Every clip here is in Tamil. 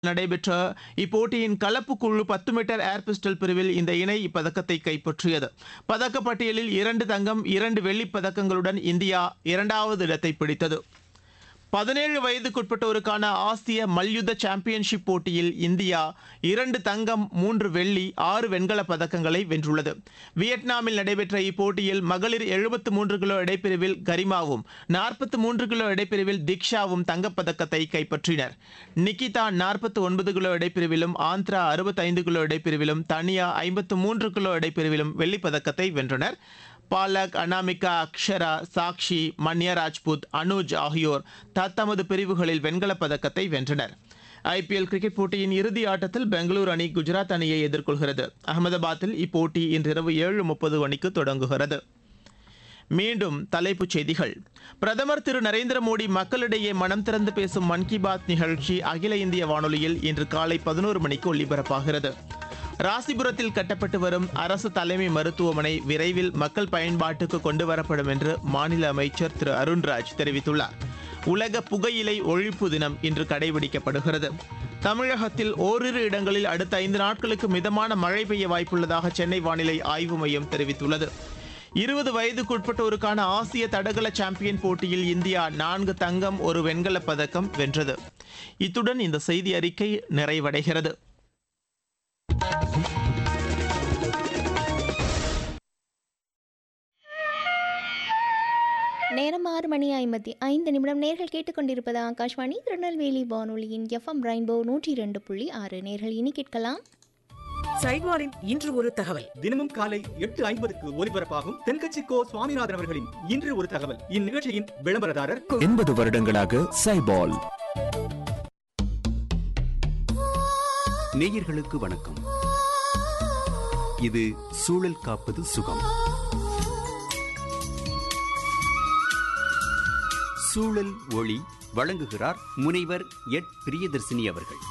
நடைபெற்ற இப்போட்டியின் கலப்பு குழு பத்து மீட்டர் ஏர் பிஸ்டல் பிரிவில் இந்த இணை இப்பதக்கத்தை கைப்பற்றியது பதக்கப்பட்டியலில் இரண்டு தங்கம் இரண்டு வெள்ளிப் பதக்கங்களுடன் இந்தியா இரண்டாவது இடத்தை பிடித்தது பதினேழு வயதுக்குட்பட்டோருக்கான ஆசிய மல்யுத்த சாம்பியன்ஷிப் போட்டியில் இந்தியா இரண்டு தங்கம் மூன்று வெள்ளி ஆறு வெண்கலப் பதக்கங்களை வென்றுள்ளது வியட்நாமில் நடைபெற்ற இப்போட்டியில் மகளிர் எழுபத்து மூன்று கிலோ எடைப்பிரிவில் கரிமாவும் நாற்பத்து மூன்று கிலோ எடைப்பிரிவில் திக்ஷாவும் தங்கப்பதக்கத்தை கைப்பற்றினர் நிகிதா நாற்பத்து ஒன்பது கிலோ எடைப்பிரிவிலும் ஆந்திரா அறுபத்தைந்து கிலோ எடைப்பிரிவிலும் தனியா ஐம்பத்து மூன்று கிலோ எடைப்பிரிவிலும் வெள்ளிப் பதக்கத்தை வென்றனர் பாலக் அனாமிகா அக்ஷரா சாக்ஷி மன்யா ராஜ்புத் அனுஜ் ஆகியோர் தத்தமது பிரிவுகளில் வெண்கலப் பதக்கத்தை வென்றனர் ஐபிஎல் கிரிக்கெட் போட்டியின் இறுதி ஆட்டத்தில் பெங்களூரு அணி குஜராத் அணியை எதிர்கொள்கிறது அகமதாபாத்தில் இப்போட்டி இன்றிரவு ஏழு முப்பது மணிக்கு தொடங்குகிறது மீண்டும் தலைப்புச் செய்திகள் பிரதமர் திரு நரேந்திர மோடி மக்களிடையே மனம் திறந்து பேசும் மன் கி பாத் நிகழ்ச்சி அகில இந்திய வானொலியில் இன்று காலை பதினோரு மணிக்கு ஒலிபரப்பாகிறது ராசிபுரத்தில் கட்டப்பட்டு வரும் அரசு தலைமை மருத்துவமனை விரைவில் மக்கள் பயன்பாட்டுக்கு கொண்டு வரப்படும் என்று மாநில அமைச்சர் திரு அருண்ராஜ் தெரிவித்துள்ளார் உலக புகையிலை ஒழிப்பு தினம் இன்று கடைபிடிக்கப்படுகிறது தமிழகத்தில் ஓரிரு இடங்களில் அடுத்த ஐந்து நாட்களுக்கு மிதமான மழை பெய்ய வாய்ப்புள்ளதாக சென்னை வானிலை ஆய்வு மையம் தெரிவித்துள்ளது இருபது வயதுக்குட்பட்டோருக்கான ஆசிய தடகள சாம்பியன் போட்டியில் இந்தியா நான்கு தங்கம் ஒரு வெண்கலப் பதக்கம் வென்றது இத்துடன் இந்த செய்தி அறிக்கை நிறைவடைகிறது நேரம் ஆறு மணி ஐம்பத்தி ஐந்து நிமிடம் நேர்கள் கேட்டுக்கொண்டிருப்பது ஆகாஷ்வாணி திருநெல்வேலி வானொலியின் எஃப்எம் ரெயின்போ நூற்றி இரண்டு புள்ளி ஆறு நேர்கள் இனி கேட்கலாம் சைவாரின் இன்று ஒரு தகவல் தினமும் காலை எட்டு ஐம்பதுக்கு ஒலிபரப்பாகும் தென்கட்சி கோ சுவாமிநாதன் அவர்களின் இன்று ஒரு தகவல் இந்நிகழ்ச்சியின் விளம்பரதாரர் எண்பது வருடங்களாக சைபால் நேயர்களுக்கு வணக்கம் இது சூழல் காப்பது சுகம் சூழல் ஒளி வழங்குகிறார் முனைவர் எட் பிரியதர்சினி அவர்கள்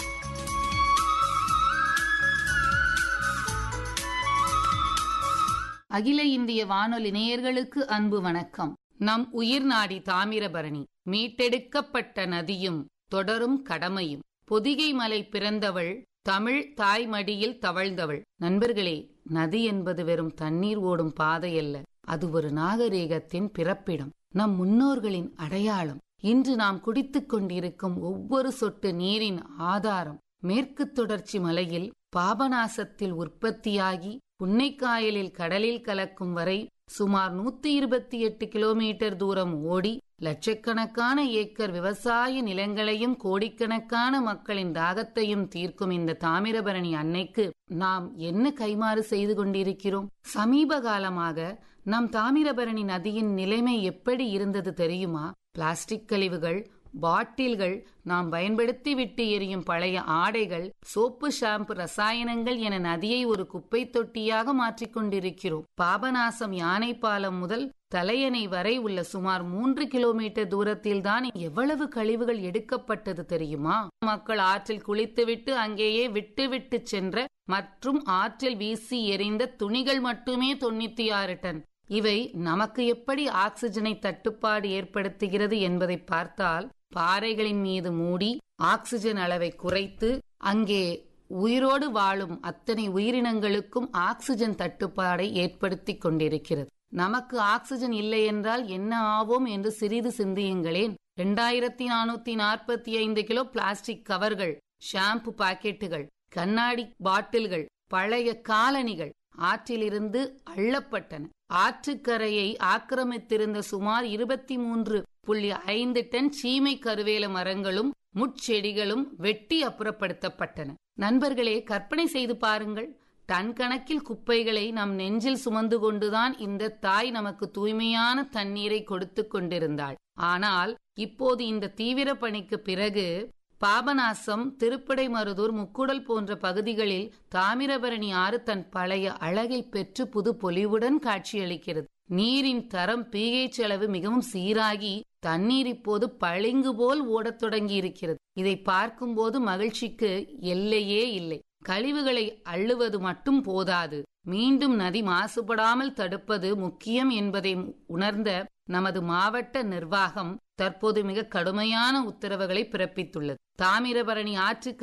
அகில இந்திய வானொலி நேயர்களுக்கு அன்பு வணக்கம் நம் உயிர் நாடி தாமிரபரணி மீட்டெடுக்கப்பட்ட நதியும் தொடரும் கடமையும் பொதிகை மலை பிறந்தவள் தமிழ் தாய்மடியில் தவழ்ந்தவள் நண்பர்களே நதி என்பது வெறும் தண்ணீர் ஓடும் பாதையல்ல அது ஒரு நாகரீகத்தின் பிறப்பிடம் நம் முன்னோர்களின் அடையாளம் இன்று நாம் குடித்துக் கொண்டிருக்கும் ஒவ்வொரு சொட்டு நீரின் ஆதாரம் மேற்கு தொடர்ச்சி மலையில் பாபநாசத்தில் உற்பத்தியாகி புன்னைக்காயலில் கடலில் கலக்கும் வரை சுமார் நூத்தி இருபத்தி எட்டு கிலோமீட்டர் தூரம் ஓடி லட்சக்கணக்கான ஏக்கர் விவசாய நிலங்களையும் கோடிக்கணக்கான மக்களின் தாகத்தையும் தீர்க்கும் இந்த தாமிரபரணி அன்னைக்கு நாம் என்ன கைமாறு செய்து கொண்டிருக்கிறோம் சமீப காலமாக நம் தாமிரபரணி நதியின் நிலைமை எப்படி இருந்தது தெரியுமா பிளாஸ்டிக் கழிவுகள் பாட்டில்கள் நாம் பயன்படுத்தி விட்டு எரியும் பழைய ஆடைகள் சோப்பு ஷாம்பு ரசாயனங்கள் என நதியை ஒரு குப்பை தொட்டியாக மாற்றிக் கொண்டிருக்கிறோம் பாபநாசம் யானை பாலம் முதல் தலையணை வரை உள்ள சுமார் மூன்று கிலோமீட்டர் தூரத்தில் தான் எவ்வளவு கழிவுகள் எடுக்கப்பட்டது தெரியுமா மக்கள் ஆற்றில் குளித்துவிட்டு அங்கேயே விட்டுவிட்டு சென்ற மற்றும் ஆற்றில் வீசி எறிந்த துணிகள் மட்டுமே தொண்ணூத்தி ஆறு டன் இவை நமக்கு எப்படி ஆக்சிஜனை தட்டுப்பாடு ஏற்படுத்துகிறது என்பதை பார்த்தால் பாறைகளின் மீது மூடி ஆக்சிஜன் அளவை குறைத்து அங்கே உயிரோடு வாழும் அத்தனை உயிரினங்களுக்கும் ஆக்சிஜன் தட்டுப்பாடை ஏற்படுத்தி கொண்டிருக்கிறது நமக்கு ஆக்சிஜன் இல்லை என்றால் என்ன ஆவோம் என்று சிறிது சிந்தியுங்களேன் இரண்டாயிரத்தி நானூத்தி நாற்பத்தி ஐந்து கிலோ பிளாஸ்டிக் கவர்கள் ஷாம்பு பாக்கெட்டுகள் கண்ணாடி பாட்டில்கள் பழைய காலணிகள் ஆற்றிலிருந்து அள்ளப்பட்டன ஆற்றுக்கரையை ஆக்கிரமித்திருந்த சுமார் இருபத்தி மூன்று புள்ளி ஐந்து டன் சீமை கருவேல மரங்களும் முட்செடிகளும் வெட்டி அப்புறப்படுத்தப்பட்டன நண்பர்களே கற்பனை செய்து பாருங்கள் டன் கணக்கில் குப்பைகளை நம் நெஞ்சில் சுமந்து கொண்டுதான் இந்த தாய் நமக்கு தூய்மையான தண்ணீரை கொடுத்து கொண்டிருந்தாள் ஆனால் இப்போது இந்த தீவிர பணிக்கு பிறகு பாபநாசம் திருப்படைமருதூர் முக்குடல் போன்ற பகுதிகளில் தாமிரபரணி ஆறு தன் பழைய அழகை பெற்று புது பொலிவுடன் காட்சியளிக்கிறது நீரின் தரம் பிஹெச் அளவு மிகவும் சீராகி தண்ணீர் இப்போது பளிங்கு போல் ஓடத் தொடங்கி இருக்கிறது இதை பார்க்கும்போது மகிழ்ச்சிக்கு எல்லையே இல்லை கழிவுகளை அள்ளுவது மட்டும் போதாது மீண்டும் நதி மாசுபடாமல் தடுப்பது முக்கியம் என்பதை உணர்ந்த நமது மாவட்ட நிர்வாகம் தற்போது மிக கடுமையான உத்தரவுகளை பிறப்பித்துள்ளது தாமிரபரணி ஆற்றுக்கு